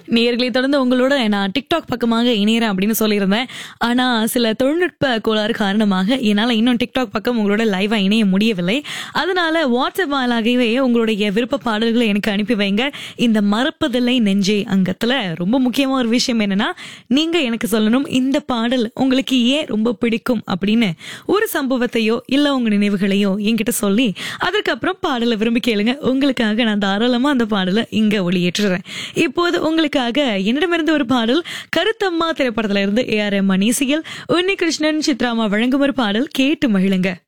நேர்களை தொடர்ந்து உங்களோட நான் டிக்டாக் பக்கமாக இணையறேன் அப்படின்னு சொல்லியிருந்தேன் ஆனா சில தொழில்நுட்ப கோளாறு காரணமாக என்னால இன்னும் டிக்டாக் பக்கம் உங்களோட லைவா இணைய முடியவில்லை அதனால வாட்ஸ்அப் வாயிலாகவே உங்களுடைய விருப்ப பாடல்களை எனக்கு அனுப்பி வைங்க இந்த மறப்பதில்லை நெஞ்சே அங்கத்துல ரொம்ப முக்கியமான ஒரு விஷயம் என்னன்னா நீங்க எனக்கு சொல்லணும் இந்த பாடல் உங்களுக்கு ஏன் ரொம்ப பிடிக்கும் அப்படின்னு ஒரு சம்பவத்தையோ இல்ல உங்க நினைவுகளையோ என்கிட்ட சொல்லி அதற்கப்புறம் பாடலை விரும்பி கேளுங்க உங்களுக்காக நான் தாராளமா அந்த பாடலை இங்க ஒளியேற்றுறேன் இப்போது உங்களுக்காக என்னிடமிருந்து ஒரு பாடல் கருத்தம்மா திரைப்படத்துல இருந்து ஏ ஆர் எம் இசையில் உன்னி கிருஷ்ணன் சித்ராமா வழங்கும் ஒரு பாடல் கேட்டு மகிழுங்க